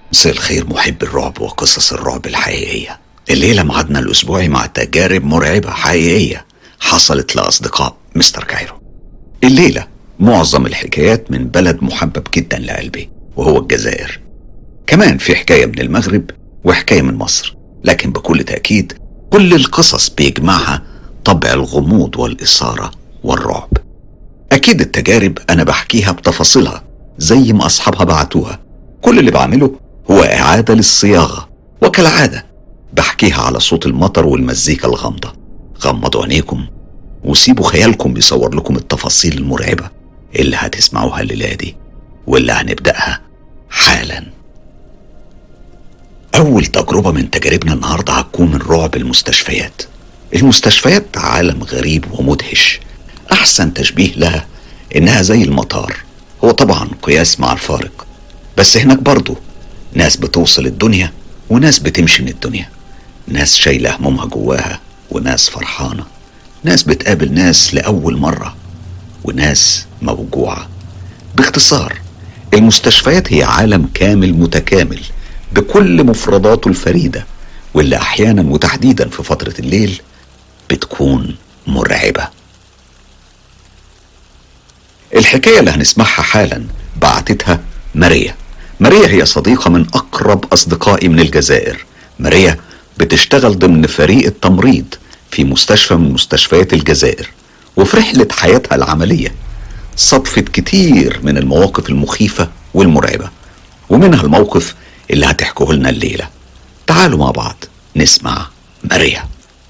مساء الخير محب الرعب وقصص الرعب الحقيقية الليلة معادنا الأسبوعي مع تجارب مرعبة حقيقية حصلت لأصدقاء مستر كايرو الليلة معظم الحكايات من بلد محبب جدا لقلبي وهو الجزائر كمان في حكاية من المغرب وحكاية من مصر لكن بكل تأكيد كل القصص بيجمعها طبع الغموض والإثارة والرعب أكيد التجارب أنا بحكيها بتفاصيلها زي ما أصحابها بعتوها كل اللي بعمله هو إعادة للصياغة وكالعادة بحكيها على صوت المطر والمزيكا الغامضة غمضوا عينيكم وسيبوا خيالكم يصور لكم التفاصيل المرعبة اللي هتسمعوها الليلة دي واللي هنبدأها حالا أول تجربة من تجاربنا النهاردة هتكون من رعب المستشفيات المستشفيات عالم غريب ومدهش أحسن تشبيه لها إنها زي المطار هو طبعا قياس مع الفارق بس هناك برضه ناس بتوصل الدنيا وناس بتمشي من الدنيا ناس شايلة همومها جواها وناس فرحانة ناس بتقابل ناس لأول مرة وناس موجوعة باختصار المستشفيات هي عالم كامل متكامل بكل مفرداته الفريدة واللي أحيانا وتحديدا في فترة الليل بتكون مرعبة الحكاية اللي هنسمعها حالا بعتتها ماريا ماريا هي صديقة من أقرب أصدقائي من الجزائر ماريا بتشتغل ضمن فريق التمريض في مستشفى من مستشفيات الجزائر وفي رحلة حياتها العملية صدفت كتير من المواقف المخيفة والمرعبة ومنها الموقف اللي هتحكوه لنا الليلة تعالوا مع بعض نسمع ماريا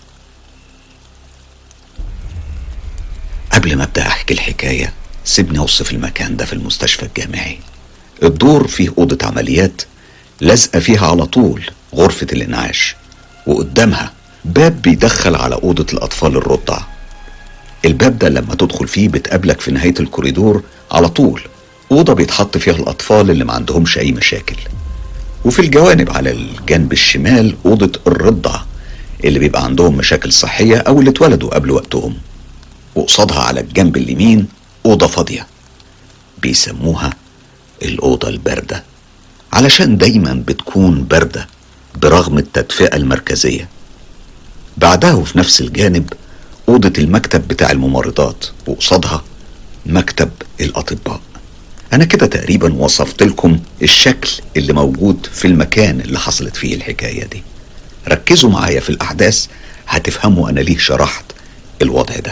قبل ما ابدا احكي الحكايه سيبني اوصف المكان ده في المستشفى الجامعي الدور فيه اوضه عمليات لازقه فيها على طول غرفه الانعاش وقدامها باب بيدخل على اوضه الاطفال الرضع الباب ده لما تدخل فيه بتقابلك في نهايه الكوريدور على طول اوضه بيتحط فيها الاطفال اللي ما عندهمش اي مشاكل وفي الجوانب على الجنب الشمال اوضه الرضع اللي بيبقى عندهم مشاكل صحيه او اللي اتولدوا قبل وقتهم وقصادها على الجنب اليمين أوضة فاضية بيسموها الأوضة الباردة علشان دايما بتكون باردة برغم التدفئة المركزية بعدها وفي نفس الجانب أوضة المكتب بتاع الممرضات وقصادها مكتب الأطباء أنا كده تقريبا وصفت لكم الشكل اللي موجود في المكان اللي حصلت فيه الحكاية دي ركزوا معايا في الأحداث هتفهموا أنا ليه شرحت الوضع ده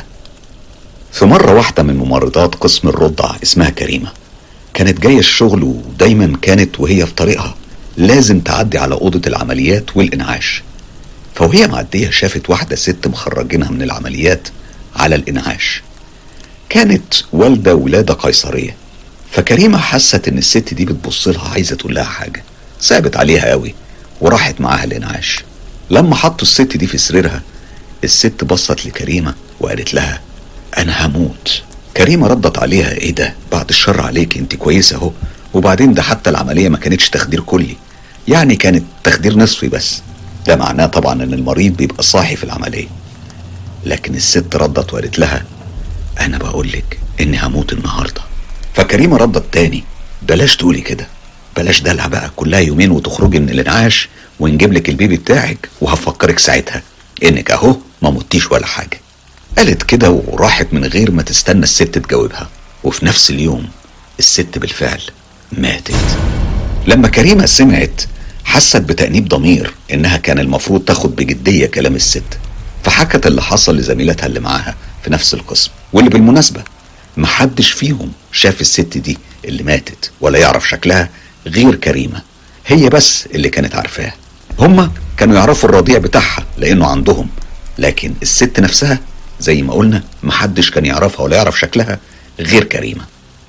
في مرة واحدة من ممرضات قسم الرضع اسمها كريمة كانت جاية الشغل ودايما كانت وهي في طريقها لازم تعدي على أوضة العمليات والإنعاش فوهي معدية شافت واحدة ست مخرجينها من العمليات على الإنعاش كانت والدة ولادة قيصرية فكريمة حست إن الست دي بتبص لها عايزة تقول لها حاجة صعبت عليها قوي وراحت معاها الإنعاش لما حطوا الست دي في سريرها الست بصت لكريمة وقالت لها انا هموت كريمه ردت عليها ايه ده بعد الشر عليك انت كويسه اهو وبعدين ده حتى العمليه ما كانتش تخدير كلي يعني كانت تخدير نصفي بس ده معناه طبعا ان المريض بيبقى صاحي في العمليه لكن الست ردت وقالت لها انا بقول لك اني هموت النهارده فكريمه ردت تاني بلاش تقولي كده بلاش دلع بقى كلها يومين وتخرجي من الانعاش ونجيب لك البيبي بتاعك وهفكرك ساعتها انك اهو ما متيش ولا حاجه قالت كده وراحت من غير ما تستنى الست تجاوبها وفي نفس اليوم الست بالفعل ماتت لما كريمة سمعت حست بتأنيب ضمير إنها كان المفروض تاخد بجدية كلام الست فحكت اللي حصل لزميلتها اللي معاها في نفس القسم واللي بالمناسبة محدش فيهم شاف الست دي اللي ماتت ولا يعرف شكلها غير كريمة هي بس اللي كانت عارفاه هما كانوا يعرفوا الرضيع بتاعها لأنه عندهم لكن الست نفسها زي ما قلنا محدش كان يعرفها ولا يعرف شكلها غير كريمة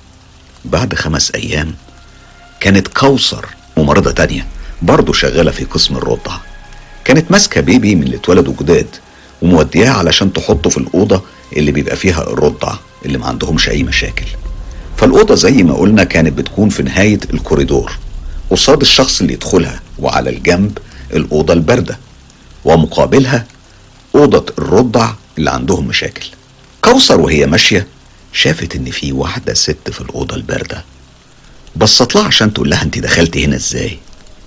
بعد خمس أيام كانت كوثر ممرضة تانية برضه شغالة في قسم الرضع كانت ماسكة بيبي من اللي اتولدوا جداد ومودياه علشان تحطه في الأوضة اللي بيبقى فيها الرضع اللي ما عندهمش أي مشاكل فالأوضة زي ما قلنا كانت بتكون في نهاية الكوريدور قصاد الشخص اللي يدخلها وعلى الجنب الأوضة الباردة ومقابلها أوضة الرضع اللي عندهم مشاكل كوثر وهي ماشية شافت إن في واحدة ست في الأوضة الباردة بصت لها عشان تقول لها أنت دخلتي هنا إزاي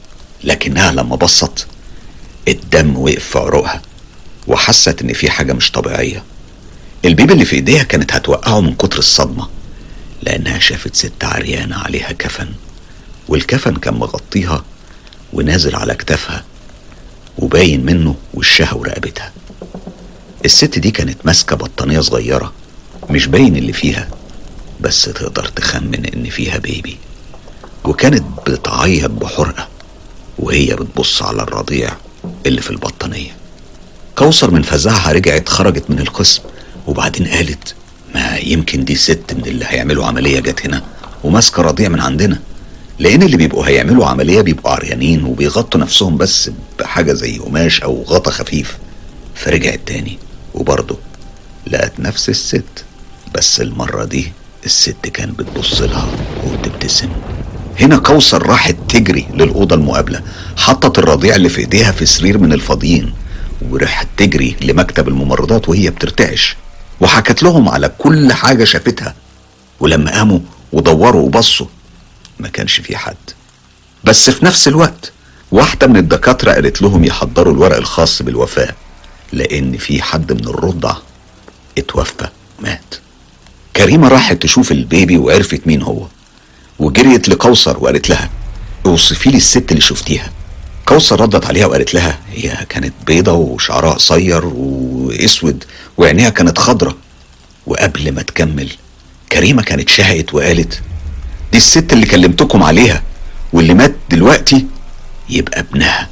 لكنها لما بصت الدم وقف في عروقها وحست ان في حاجة مش طبيعية البيبي اللي في ايديها كانت هتوقعه من كتر الصدمة لانها شافت ست عريانة عليها كفن والكفن كان مغطيها ونازل على كتافها وباين منه وشها ورقبتها الست دي كانت ماسكة بطانية صغيرة مش باين اللي فيها بس تقدر تخمن ان فيها بيبي وكانت بتعيط بحرقة وهي بتبص على الرضيع اللي في البطانية كوثر من فزعها رجعت خرجت من القسم وبعدين قالت ما يمكن دي ست من اللي هيعملوا عملية جت هنا وماسكة رضيع من عندنا لأن اللي بيبقوا هيعملوا عملية بيبقوا عريانين وبيغطوا نفسهم بس بحاجة زي قماش أو غطا خفيف فرجعت تاني وبرضه لقت نفس الست بس المرة دي الست كانت بتبص لها وبتبتسم هنا كوثر راحت تجري للأوضة المقابلة حطت الرضيع اللي في ايديها في سرير من الفاضيين وراحت تجري لمكتب الممرضات وهي بترتعش وحكت لهم على كل حاجة شافتها ولما قاموا ودوروا وبصوا ما كانش في حد بس في نفس الوقت واحدة من الدكاترة قالت لهم يحضروا الورق الخاص بالوفاة لأن في حد من الرضع اتوفى مات كريمة راحت تشوف البيبي وعرفت مين هو وجريت لكوثر وقالت لها اوصفي لي الست اللي شفتيها كوثر ردت عليها وقالت لها هي كانت بيضة وشعرها قصير واسود وعينيها كانت خضرة وقبل ما تكمل كريمة كانت شهقت وقالت دي الست اللي كلمتكم عليها واللي مات دلوقتي يبقى ابنها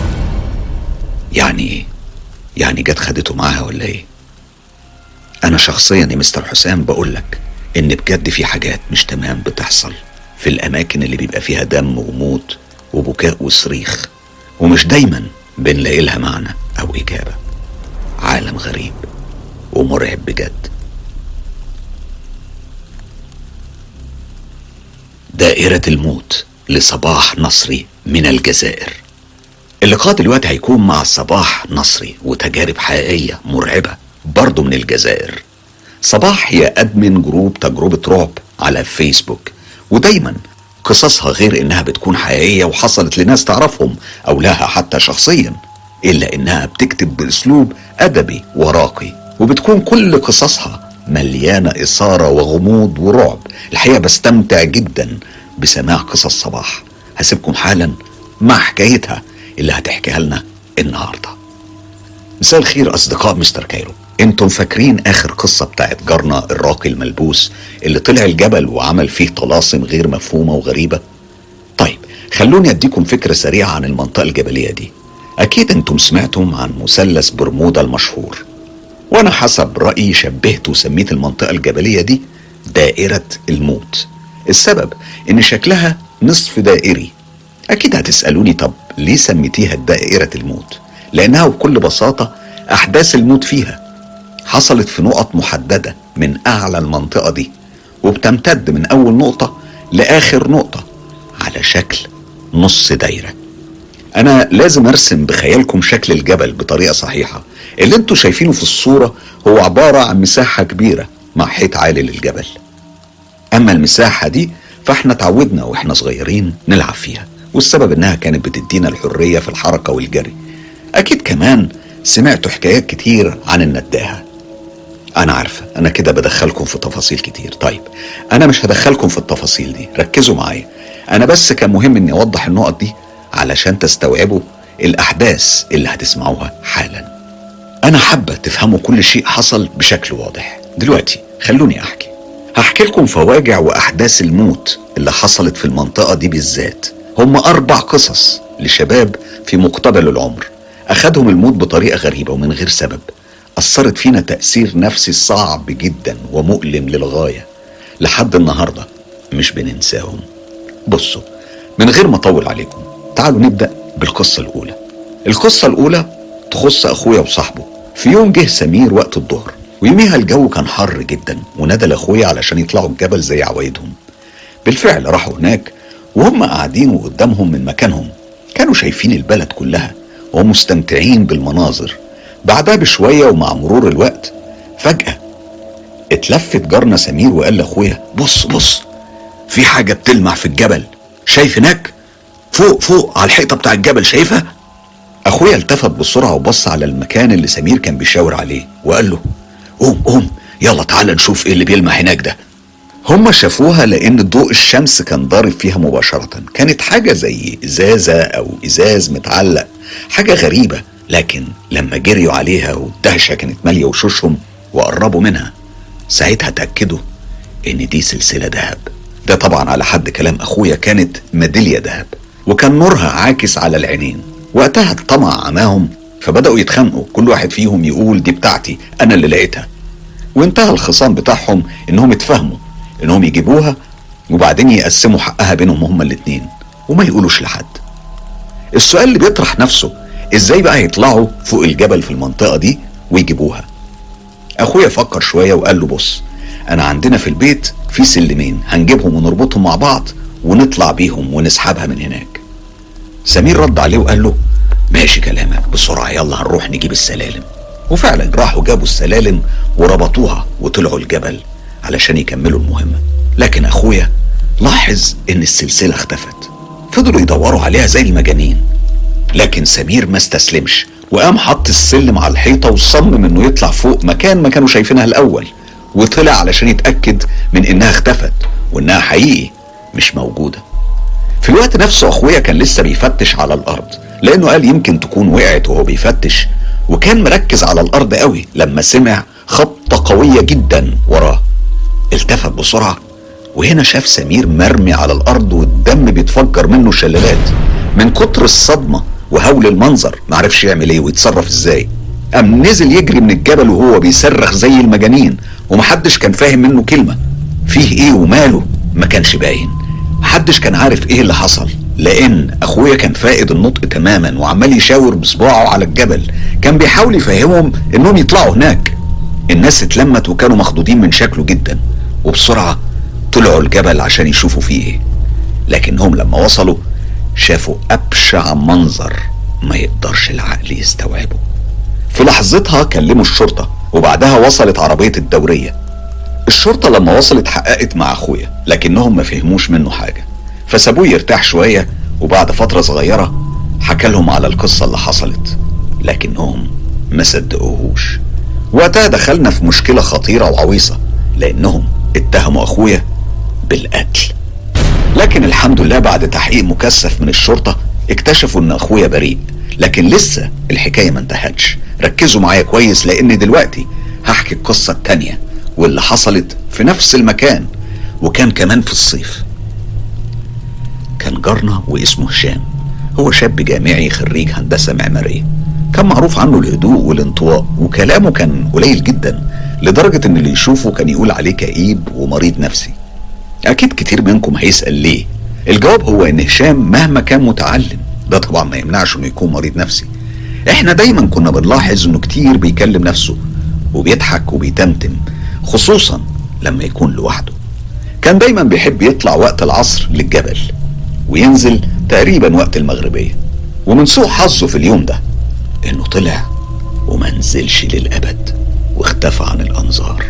يعني ايه يعني جت خدته معاها ولا ايه انا شخصيا يا مستر حسام بقول لك ان بجد في حاجات مش تمام بتحصل في الاماكن اللي بيبقى فيها دم وموت وبكاء وصريخ ومش دايما بنلاقي لها معنى او اجابه عالم غريب ومرعب بجد دائرة الموت لصباح نصري من الجزائر اللقاء دلوقتي هيكون مع صباح نصري وتجارب حقيقية مرعبة برضه من الجزائر صباح هي أدمن جروب تجربة رعب على فيسبوك ودايما قصصها غير انها بتكون حقيقية وحصلت لناس تعرفهم او لها حتى شخصيا الا انها بتكتب باسلوب ادبي وراقي وبتكون كل قصصها مليانة اثارة وغموض ورعب الحقيقة بستمتع جدا بسماع قصص صباح هسيبكم حالا مع حكايتها اللي هتحكيها لنا النهارده مساء الخير اصدقاء مستر كايرو انتم فاكرين اخر قصة بتاعت جارنا الراقي الملبوس اللي طلع الجبل وعمل فيه طلاسم غير مفهومة وغريبة طيب خلوني اديكم فكرة سريعة عن المنطقة الجبلية دي اكيد انتم سمعتم عن مثلث برمودا المشهور وانا حسب رأيي شبهت وسميت المنطقة الجبلية دي دائرة الموت السبب ان شكلها نصف دائري اكيد هتسألوني طب ليه سميتيها دائرة الموت لانها بكل بساطة احداث الموت فيها حصلت في نقط محددة من أعلى المنطقة دي وبتمتد من أول نقطة لآخر نقطة على شكل نص دايرة أنا لازم أرسم بخيالكم شكل الجبل بطريقة صحيحة اللي انتوا شايفينه في الصورة هو عبارة عن مساحة كبيرة مع حيط عالي للجبل أما المساحة دي فاحنا تعودنا واحنا صغيرين نلعب فيها والسبب انها كانت بتدينا الحرية في الحركة والجري أكيد كمان سمعتوا حكايات كتير عن النداهة أنا عارفة أنا كده بدخلكم في تفاصيل كتير طيب أنا مش هدخلكم في التفاصيل دي ركزوا معايا أنا بس كان مهم إني أوضح النقط دي علشان تستوعبوا الأحداث اللي هتسمعوها حالا أنا حابة تفهموا كل شيء حصل بشكل واضح دلوقتي خلوني أحكي هحكي لكم فواجع وأحداث الموت اللي حصلت في المنطقة دي بالذات هم أربع قصص لشباب في مقتبل العمر أخدهم الموت بطريقة غريبة ومن غير سبب أثرت فينا تأثير نفسي صعب جدا ومؤلم للغاية لحد النهاردة مش بننساهم بصوا من غير ما أطول عليكم تعالوا نبدأ بالقصة الأولى القصة الأولى تخص أخويا وصاحبه في يوم جه سمير وقت الظهر ويوميها الجو كان حر جدا ونادى لأخويا علشان يطلعوا الجبل زي عوايدهم بالفعل راحوا هناك وهم قاعدين وقدامهم من مكانهم كانوا شايفين البلد كلها ومستمتعين بالمناظر بعدها بشوية ومع مرور الوقت فجأة اتلفت جارنا سمير وقال لاخويا بص بص في حاجة بتلمع في الجبل شايف هناك فوق فوق على الحيطه بتاع الجبل شايفها اخويا التفت بسرعه وبص على المكان اللي سمير كان بيشاور عليه وقال له قوم قوم يلا تعال نشوف ايه اللي بيلمع هناك ده هما شافوها لان ضوء الشمس كان ضارب فيها مباشره كانت حاجه زي ازازه او ازاز متعلق حاجه غريبه لكن لما جريوا عليها والدهشه كانت ماليه وشوشهم وقربوا منها ساعتها تاكدوا ان دي سلسله ذهب ده طبعا على حد كلام اخويا كانت ميداليه ذهب وكان نورها عاكس على العينين وقتها الطمع عماهم فبداوا يتخانقوا كل واحد فيهم يقول دي بتاعتي انا اللي لقيتها وانتهى الخصام بتاعهم انهم اتفاهموا انهم يجيبوها وبعدين يقسموا حقها بينهم هما الاتنين وما يقولوش لحد السؤال اللي بيطرح نفسه ازاي بقى يطلعوا فوق الجبل في المنطقه دي ويجيبوها اخويا فكر شويه وقال له بص انا عندنا في البيت في سلمين هنجيبهم ونربطهم مع بعض ونطلع بيهم ونسحبها من هناك سمير رد عليه وقال له ماشي كلامك بسرعه يلا هنروح نجيب السلالم وفعلا راحوا جابوا السلالم وربطوها وطلعوا الجبل علشان يكملوا المهمه لكن اخويا لاحظ ان السلسله اختفت فضلوا يدوروا عليها زي المجانين لكن سمير ما استسلمش وقام حط السلم على الحيطه وصمم انه يطلع فوق مكان ما كانوا شايفينها الاول وطلع علشان يتاكد من انها اختفت وانها حقيقي مش موجوده في الوقت نفسه اخويا كان لسه بيفتش على الارض لانه قال يمكن تكون وقعت وهو بيفتش وكان مركز على الارض قوي لما سمع خبطه قويه جدا وراه التفت بسرعه وهنا شاف سمير مرمي على الارض والدم بيتفجر منه شلالات من كتر الصدمه وهول المنظر معرفش يعمل ايه ويتصرف ازاي قام نزل يجري من الجبل وهو بيصرخ زي المجانين ومحدش كان فاهم منه كلمه فيه ايه وماله ما كانش باين محدش كان عارف ايه اللي حصل لان اخويا كان فائد النطق تماما وعمال يشاور بصباعه على الجبل كان بيحاول يفهمهم انهم يطلعوا هناك الناس اتلمت وكانوا مخضوضين من شكله جدا وبسرعه طلعوا الجبل عشان يشوفوا فيه ايه لكنهم لما وصلوا شافوا ابشع منظر ما يقدرش العقل يستوعبه في لحظتها كلموا الشرطه وبعدها وصلت عربيه الدوريه الشرطه لما وصلت حققت مع اخويا لكنهم ما فهموش منه حاجه فسابوه يرتاح شويه وبعد فتره صغيره حكى لهم على القصه اللي حصلت لكنهم ما صدقوهوش وقتها دخلنا في مشكله خطيره وعويصه لانهم اتهموا اخويا بالقتل لكن الحمد لله بعد تحقيق مكثف من الشرطه اكتشفوا ان اخويا بريء لكن لسه الحكايه ما انتهتش ركزوا معايا كويس لان دلوقتي هحكي القصه التانيه واللي حصلت في نفس المكان وكان كمان في الصيف كان جارنا واسمه هشام هو شاب جامعي خريج هندسة معمارية كان معروف عنه الهدوء والانطواء وكلامه كان قليل جدا لدرجة ان اللي يشوفه كان يقول عليه كئيب ومريض نفسي اكيد كتير منكم هيسأل ليه الجواب هو ان هشام مهما كان متعلم ده طبعا ما يمنعش انه يكون مريض نفسي احنا دايما كنا بنلاحظ انه كتير بيكلم نفسه وبيضحك وبيتمتم خصوصا لما يكون لوحده كان دايما بيحب يطلع وقت العصر للجبل وينزل تقريبا وقت المغربية ومن سوء حظه في اليوم ده انه طلع وما نزلش للأبد واختفى عن الأنظار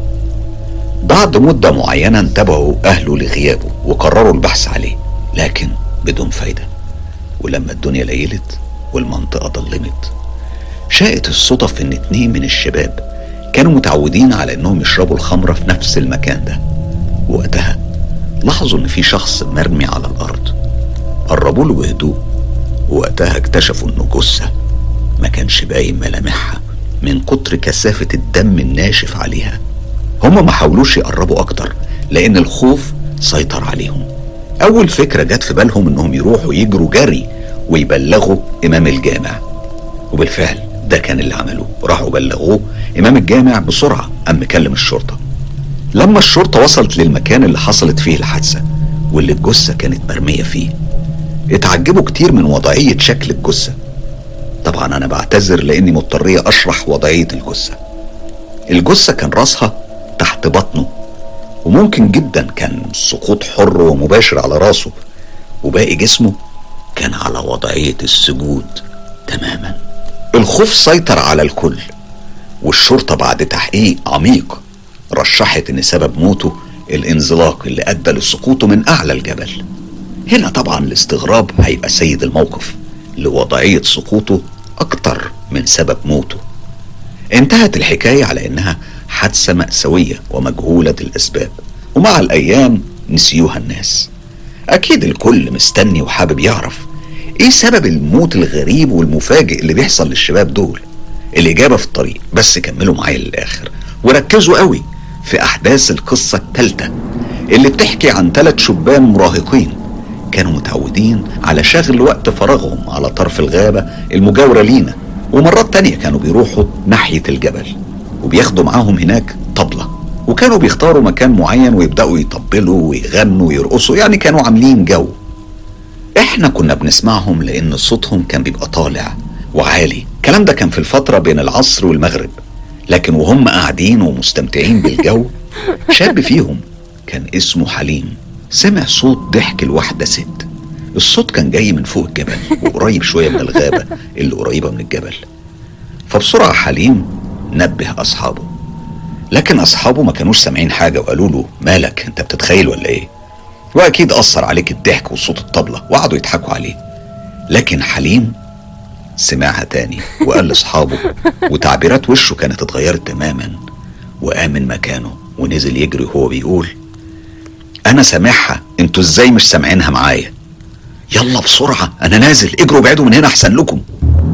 بعد مدة معينة انتبهوا أهله لغيابه وقرروا البحث عليه لكن بدون فايدة ولما الدنيا ليلت والمنطقة ضلمت شاءت الصدف ان اتنين من الشباب كانوا متعودين على انهم يشربوا الخمرة في نفس المكان ده وقتها لاحظوا ان في شخص مرمي على الارض قربوا له بهدوء ووقتها اكتشفوا انه جثة ما كانش باين ملامحها من كتر كثافة الدم الناشف عليها هما ما حاولوش يقربوا اكتر لان الخوف سيطر عليهم اول فكرة جت في بالهم انهم يروحوا يجروا جري ويبلغوا امام الجامع وبالفعل ده كان اللي عملوه راحوا بلغوه امام الجامع بسرعة قام مكلم الشرطة لما الشرطة وصلت للمكان اللي حصلت فيه الحادثة واللي الجثة كانت مرمية فيه اتعجبوا كتير من وضعية شكل الجثة طبعا انا بعتذر لاني مضطرية اشرح وضعية الجثة الجثة كان راسها تحت بطنه وممكن جدا كان سقوط حر ومباشر على راسه وباقي جسمه كان على وضعية السجود تماما الخوف سيطر على الكل والشرطة بعد تحقيق عميق رشحت ان سبب موته الانزلاق اللي ادى لسقوطه من اعلى الجبل هنا طبعا الاستغراب هيبقى سيد الموقف لوضعية سقوطه أكتر من سبب موته انتهت الحكاية على إنها حادثة مأساوية ومجهولة الأسباب ومع الأيام نسيوها الناس أكيد الكل مستني وحابب يعرف إيه سبب الموت الغريب والمفاجئ اللي بيحصل للشباب دول الإجابة في الطريق بس كملوا معايا للآخر وركزوا قوي في أحداث القصة الثالثة اللي بتحكي عن ثلاث شبان مراهقين كانوا متعودين على شغل وقت فراغهم على طرف الغابة المجاورة لينا ومرات تانية كانوا بيروحوا ناحية الجبل وبياخدوا معاهم هناك طبلة وكانوا بيختاروا مكان معين ويبدأوا يطبلوا ويغنوا ويرقصوا يعني كانوا عاملين جو احنا كنا بنسمعهم لان صوتهم كان بيبقى طالع وعالي الكلام ده كان في الفترة بين العصر والمغرب لكن وهم قاعدين ومستمتعين بالجو شاب فيهم كان اسمه حليم سمع صوت ضحك لواحدة ست الصوت كان جاي من فوق الجبل وقريب شوية من الغابة اللي قريبة من الجبل فبسرعة حليم نبه أصحابه لكن أصحابه ما كانوش سامعين حاجة وقالوا له مالك أنت بتتخيل ولا إيه وأكيد أثر عليك الضحك وصوت الطبلة وقعدوا يضحكوا عليه لكن حليم سمعها تاني وقال لاصحابه وتعبيرات وشه كانت اتغيرت تماما وقام من مكانه ونزل يجري وهو بيقول انا سامعها انتوا ازاي مش سامعينها معايا يلا بسرعة انا نازل اجروا ابعدوا من هنا احسن لكم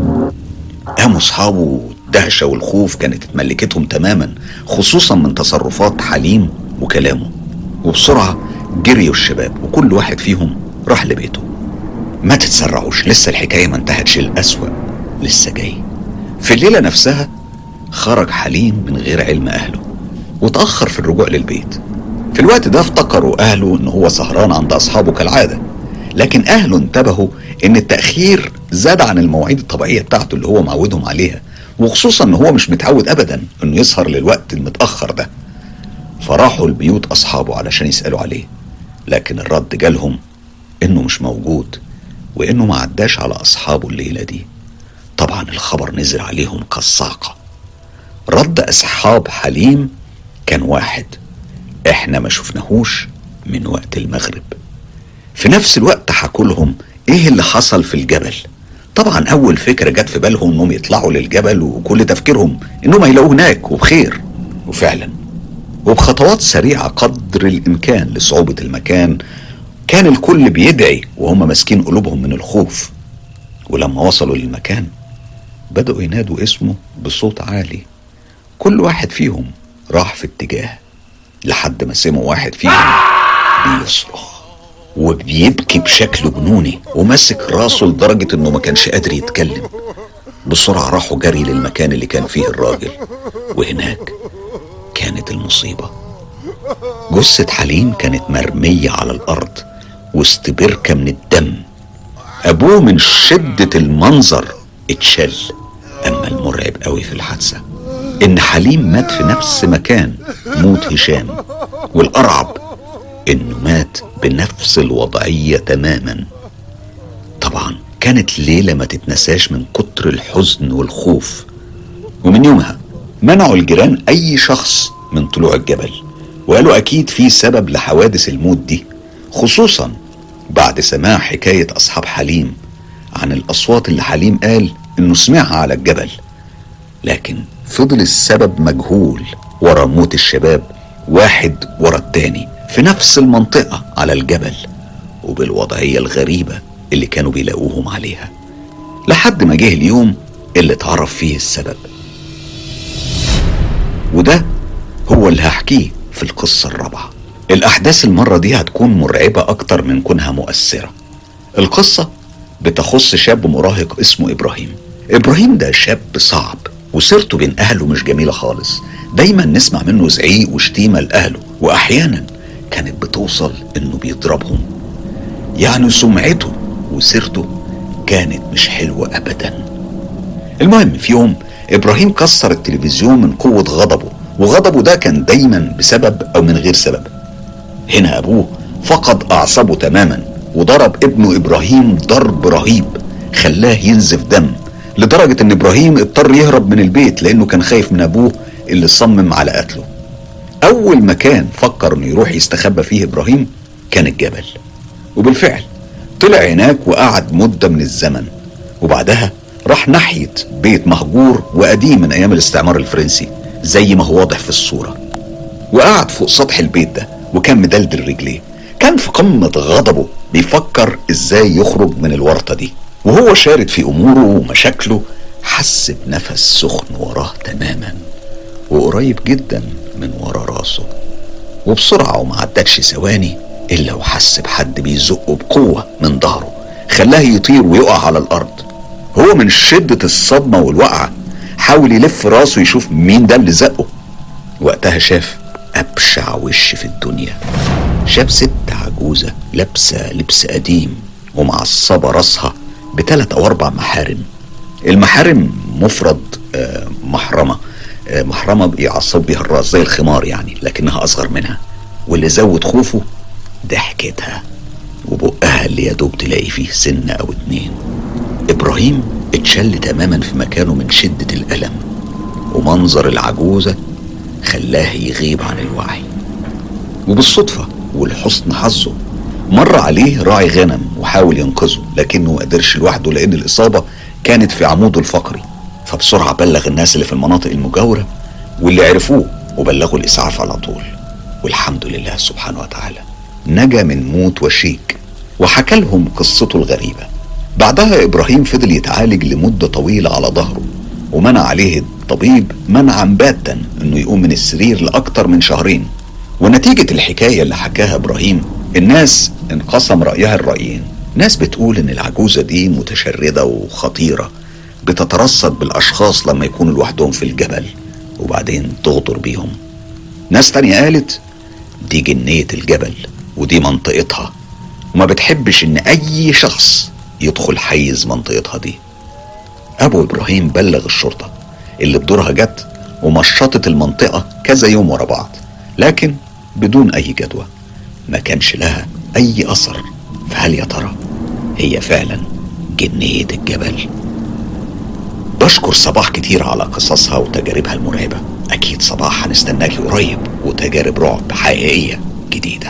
قاموا اصحابه الدهشة والخوف كانت اتملكتهم تماما خصوصا من تصرفات حليم وكلامه وبسرعة جريوا الشباب وكل واحد فيهم راح لبيته ما تتسرعوش لسه الحكاية ما انتهتش الأسوأ لسه جاي في الليلة نفسها خرج حليم من غير علم أهله وتأخر في الرجوع للبيت في الوقت ده افتكروا أهله إن هو سهران عند أصحابه كالعادة لكن أهله انتبهوا إن التأخير زاد عن المواعيد الطبيعية بتاعته اللي هو معودهم عليها وخصوصا إن هو مش متعود أبدا إنه يسهر للوقت المتأخر ده فراحوا لبيوت أصحابه علشان يسألوا عليه لكن الرد جالهم إنه مش موجود وإنه ما عداش على أصحابه الليلة دي طبعا الخبر نزل عليهم كالصاعقة رد أصحاب حليم كان واحد احنا ما شفناهوش من وقت المغرب في نفس الوقت حكوا لهم ايه اللي حصل في الجبل طبعا اول فكره جت في بالهم انهم يطلعوا للجبل وكل تفكيرهم انهم هيلاقوه هناك وبخير وفعلا وبخطوات سريعه قدر الامكان لصعوبه المكان كان الكل بيدعي وهم ماسكين قلوبهم من الخوف ولما وصلوا للمكان بدأوا ينادوا اسمه بصوت عالي كل واحد فيهم راح في اتجاه لحد ما سمعوا واحد فيهم بيصرخ وبيبكي بشكل جنوني وماسك راسه لدرجة انه ما كانش قادر يتكلم بسرعة راحوا جري للمكان اللي كان فيه الراجل وهناك كانت المصيبة جثة حليم كانت مرمية على الأرض وسط بركة من الدم أبوه من شدة المنظر اتشل أما المرعب قوي في الحادثة إن حليم مات في نفس مكان موت هشام والأرعب إنه مات بنفس الوضعية تماما طبعا كانت ليلة ما تتنساش من كتر الحزن والخوف ومن يومها منعوا الجيران أي شخص من طلوع الجبل وقالوا أكيد في سبب لحوادث الموت دي خصوصا بعد سماع حكاية أصحاب حليم عن الأصوات اللي حليم قال إنه سمعها على الجبل لكن فضل السبب مجهول ورا موت الشباب واحد ورا التاني في نفس المنطقة على الجبل وبالوضعية الغريبة اللي كانوا بيلاقوهم عليها لحد ما جه اليوم اللي اتعرف فيه السبب وده هو اللي هحكيه في القصة الرابعة الأحداث المرة دي هتكون مرعبة أكتر من كونها مؤثرة القصة بتخص شاب مراهق اسمه إبراهيم إبراهيم ده شاب صعب وسيرته بين أهله مش جميلة خالص دايما نسمع منه زعيق وشتيمة لأهله وأحيانا كانت بتوصل إنه بيضربهم يعني سمعته وسيرته كانت مش حلوة أبدا المهم في يوم إبراهيم كسر التلفزيون من قوة غضبه وغضبه ده كان دايما بسبب أو من غير سبب هنا أبوه فقد أعصابه تماما وضرب ابنه إبراهيم ضرب رهيب خلاه ينزف دم لدرجة إن إبراهيم اضطر يهرب من البيت لأنه كان خايف من أبوه اللي صمم على قتله أول مكان فكر إنه يروح يستخبى فيه إبراهيم كان الجبل وبالفعل طلع هناك وقعد مدة من الزمن وبعدها راح ناحية بيت مهجور وقديم من أيام الاستعمار الفرنسي زي ما هو واضح في الصورة وقعد فوق سطح البيت ده وكان مدلدل رجليه كان في قمة غضبه بيفكر ازاي يخرج من الورطة دي وهو شارد في أموره ومشاكله حس بنفس سخن وراه تماما وقريب جدا من ورا راسه وبسرعة وما عدتش ثواني إلا وحس بحد بيزقه بقوة من ظهره خلاه يطير ويقع على الأرض هو من شدة الصدمة والوقعة حاول يلف راسه يشوف مين ده اللي زقه وقتها شاف أبشع وش في الدنيا شاف ست عجوزة لابسة لبس قديم ومعصبة راسها بثلاث أو أربع محارم المحارم مفرد آه، محرمة آه، محرمة بيعصب بيها الراس زي الخمار يعني لكنها أصغر منها واللي زود خوفه ضحكتها وبقها اللي يا دوب تلاقي فيه سن أو اتنين إبراهيم اتشل تماما في مكانه من شدة الألم ومنظر العجوزة خلاه يغيب عن الوعي وبالصدفة ولحسن حظه مر عليه راعي غنم وحاول ينقذه لكنه ما قدرش لوحده لأن الإصابة كانت في عموده الفقري فبسرعة بلغ الناس اللي في المناطق المجاورة واللي عرفوه وبلغوا الإسعاف على طول والحمد لله سبحانه وتعالى نجا من موت وشيك وحكى لهم قصته الغريبة بعدها إبراهيم فضل يتعالج لمدة طويلة على ظهره ومنع عليه الطبيب منعا باتا انه يقوم من السرير لأكتر من شهرين ونتيجة الحكاية اللي حكاها إبراهيم الناس انقسم رأيها الرأيين ناس بتقول ان العجوزة دي متشردة وخطيرة بتترصد بالأشخاص لما يكونوا لوحدهم في الجبل وبعدين تغدر بيهم ناس تانية قالت دي جنية الجبل ودي منطقتها وما بتحبش ان اي شخص يدخل حيز منطقتها دي ابو ابراهيم بلغ الشرطة اللي بدورها جت ومشطت المنطقة كذا يوم ورا بعض لكن بدون اي جدوى ما كانش لها اي اثر فهل يا ترى هي فعلا جنية الجبل بشكر صباح كتير على قصصها وتجاربها المرعبة أكيد صباح هنستناكي قريب وتجارب رعب حقيقية جديدة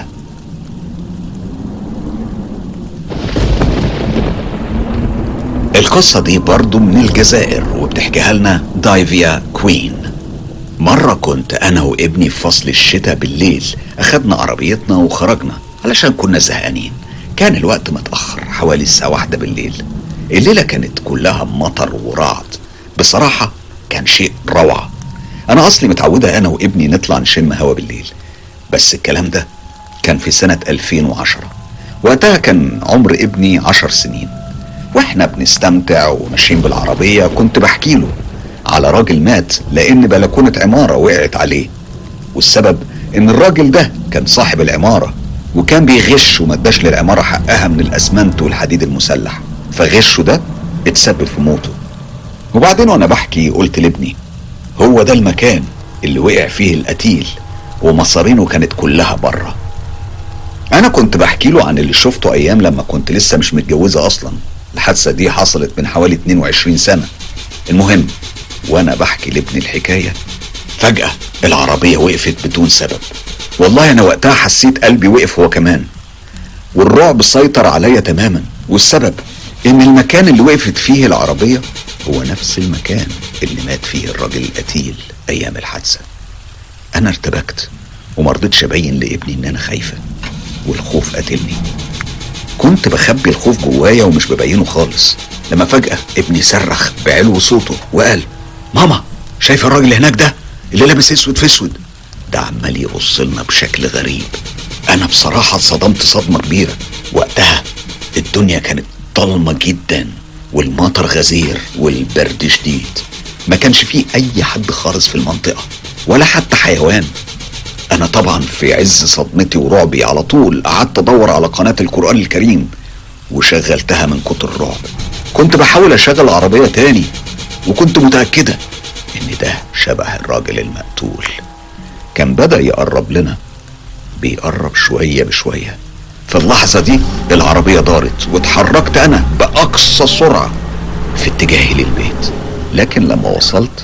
القصة دي برضو من الجزائر وبتحكيها لنا دايفيا كوين مرة كنت أنا وابني في فصل الشتاء بالليل أخدنا عربيتنا وخرجنا علشان كنا زهقانين كان الوقت متأخر حوالي الساعة واحدة بالليل الليلة كانت كلها مطر ورعد بصراحة كان شيء روعة أنا أصلي متعودة أنا وابني نطلع نشم هوا بالليل بس الكلام ده كان في سنة 2010 وقتها كان عمر ابني عشر سنين واحنا بنستمتع وماشيين بالعربية كنت بحكي له على راجل مات لأن بلكونة عمارة وقعت عليه والسبب إن الراجل ده كان صاحب العمارة وكان بيغش وما اداش للعمارة حقها من الأسمنت والحديد المسلح فغشه ده اتسبب في موته وبعدين وانا بحكي قلت لابني هو ده المكان اللي وقع فيه القتيل ومصارينه كانت كلها بره انا كنت بحكي له عن اللي شفته ايام لما كنت لسه مش متجوزه اصلا الحادثه دي حصلت من حوالي 22 سنه المهم وانا بحكي لابني الحكايه فجاه العربيه وقفت بدون سبب والله انا وقتها حسيت قلبي وقف هو كمان والرعب سيطر عليا تماما والسبب ان المكان اللي وقفت فيه العربيه هو نفس المكان اللي مات فيه الراجل القتيل ايام الحادثه انا ارتبكت ومرضتش ابين لابني ان انا خايفه والخوف قتلني كنت بخبي الخوف جوايا ومش ببينه خالص لما فجأة ابني صرخ بعلو صوته وقال ماما شايف الراجل اللي هناك ده اللي لابس اسود في اسود ده عمال يبص لنا بشكل غريب انا بصراحة اتصدمت صدمة كبيرة وقتها الدنيا كانت ضلمة جدا والمطر غزير والبرد شديد ما كانش فيه اي حد خالص في المنطقة ولا حتى حيوان انا طبعا في عز صدمتي ورعبي على طول قعدت ادور على قناة القرآن الكريم وشغلتها من كتر الرعب كنت بحاول اشغل العربية تاني وكنت متأكدة ان ده شبه الراجل المقتول كان بدأ يقرب لنا بيقرب شوية بشوية في اللحظة دي العربية دارت واتحركت أنا بأقصى سرعة في اتجاهي للبيت لكن لما وصلت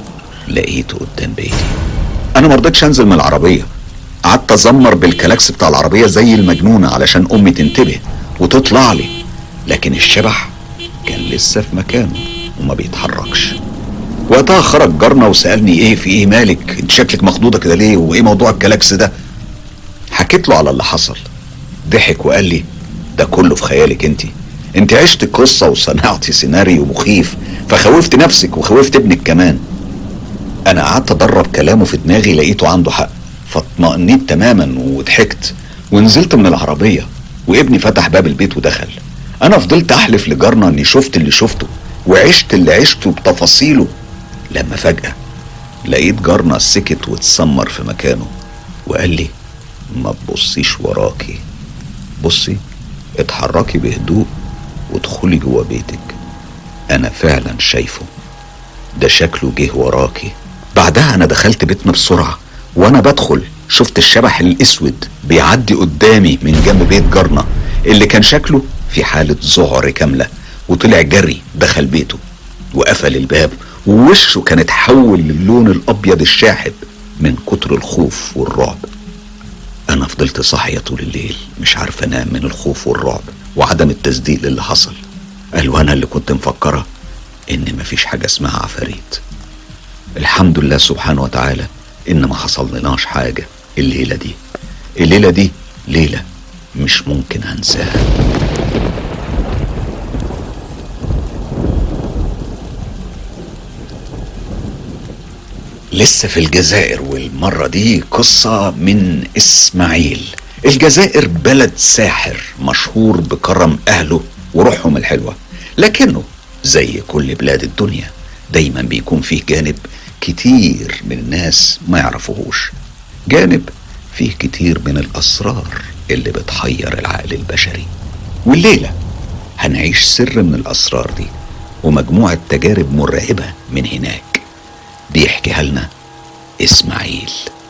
لقيته قدام بيتي أنا مرضتش أنزل من العربية قعدت أزمر بالكلاكس بتاع العربية زي المجنونة علشان أمي تنتبه وتطلع لي لكن الشبح كان لسه في مكانه وما بيتحركش وقتها خرج جارنا وسألني ايه في ايه مالك انت شكلك مخضوضة كده ليه وايه موضوع الكلاكس ده حكيت له على اللي حصل ضحك وقال لي ده كله في خيالك انت انت عشت قصة وصنعتي سيناريو مخيف فخوفت نفسك وخوفت ابنك كمان انا قعدت ادرب كلامه في دماغي لقيته عنده حق فاطمأنيت تماما وضحكت ونزلت من العربية وابني فتح باب البيت ودخل انا فضلت احلف لجارنا اني شفت اللي شفته وعشت اللي عشته بتفاصيله لما فجأة لقيت جارنا سكت واتسمر في مكانه وقال لي ما تبصيش وراكي بصي اتحركي بهدوء وادخلي جوه بيتك انا فعلا شايفه ده شكله جه وراكي بعدها انا دخلت بيتنا بسرعة وانا بدخل شفت الشبح الاسود بيعدي قدامي من جنب بيت جارنا اللي كان شكله في حالة ذعر كاملة وطلع جري دخل بيته وقفل الباب ووشه كان اتحول للون الابيض الشاحب من كتر الخوف والرعب انا فضلت صاحيه طول الليل مش عارف انام من الخوف والرعب وعدم التصديق للي حصل قال وانا اللي كنت مفكره ان مفيش حاجه اسمها عفاريت الحمد لله سبحانه وتعالى ان ما حصل لناش حاجه الليله دي الليله دي ليله مش ممكن هنساها لسه في الجزائر والمرة دي قصة من إسماعيل الجزائر بلد ساحر مشهور بكرم أهله وروحهم الحلوة لكنه زي كل بلاد الدنيا دايما بيكون فيه جانب كتير من الناس ما يعرفوهوش جانب فيه كتير من الأسرار اللي بتحير العقل البشري والليلة هنعيش سر من الأسرار دي ومجموعة تجارب مرعبة من هناك بيحكيها لنا إسماعيل